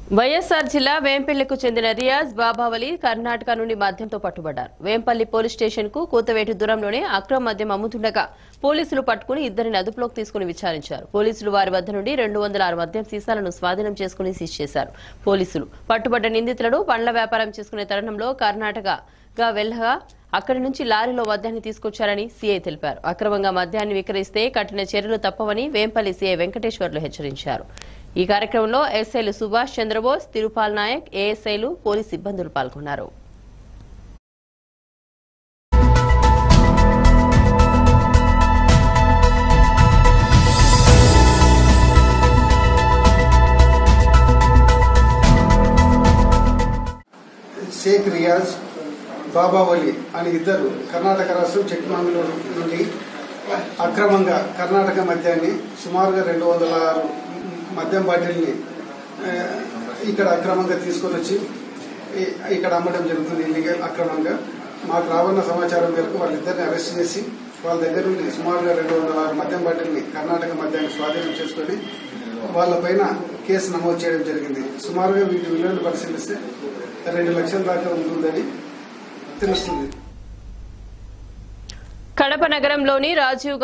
వైఎస్ఆర్ జిల్లా వేంపల్లికు చెందిన రియాజ్ బాబావలి కర్ణాటక నుండి మద్యంతో పట్టుబడ్డారు వేంపల్లి పోలీస్ స్టేషన్ కు కూతవేటు దూరంలోనే అక్రమ మద్యం అమ్ముతుండగా పోలీసులు పట్టుకుని ఇద్దరిని అదుపులోకి తీసుకుని విచారించారు పోలీసులు వారి వద్ద నుండి రెండు వందల ఆరు మద్యం సీసాలను స్వాధీనం చేసుకుని సీజ్ చేశారు పోలీసులు పట్టుబడ్డ నిందితులను పండ్ల వ్యాపారం చేసుకునే తరుణంలో కర్ణాటకగా వెళ్లగా అక్కడి నుంచి లారీలో మద్యాన్ని తీసుకొచ్చారని సీఐ తెలిపారు అక్రమంగా మద్యాన్ని విక్రయిస్తే కఠిన చర్యలు తప్పవని వేంపల్లి సీఐ వెంకటేశ్వర్లు హెచ్చరించారు ఈ కార్యక్రమంలో ఎస్ఐలు సుభాష్ చంద్రబోస్ తిరుపాల్ నాయక్ ఏఎస్ఐలు పోలీస్ సిబ్బందులు పాల్గొన్నారు షేక్ రియాజ్ బాబావలి అని ఇద్దరు కర్ణాటక రాష్ట్రం చిక్కమంగళూరు నుండి అక్రమంగా కర్ణాటక మద్యాన్ని సుమారుగా రెండు వందల ఆరు మద్యం బాటిల్ని ఆ, ఇక్కడ అక్రమంగా తీసుకొని వచ్చి ఈ- ఇక్కడ అమ్మడం జరుగుతుంది ఇల్లీగల్ అక్రమంగా మాకు రావన్న సమాచారం మేరకు వాళ్ళిద్దరిని అరెస్ట్ చేసి వాళ్ళ దగ్గర నుండి సుమారుగా రెండు వందల ఆరు మద్యం బాటిల్ని కర్ణాటక మద్యాన్ని స్వాధీనం చేసుకొని వాళ్ళపైన కేసు నమోదు చేయడం జరిగింది సుమారుగా వీటి విలువను పరిశీలిస్తే రెండు లక్షల దాకా ఉంటుందని తెలుస్తుంది కడప నగరంలోని రాజీవ్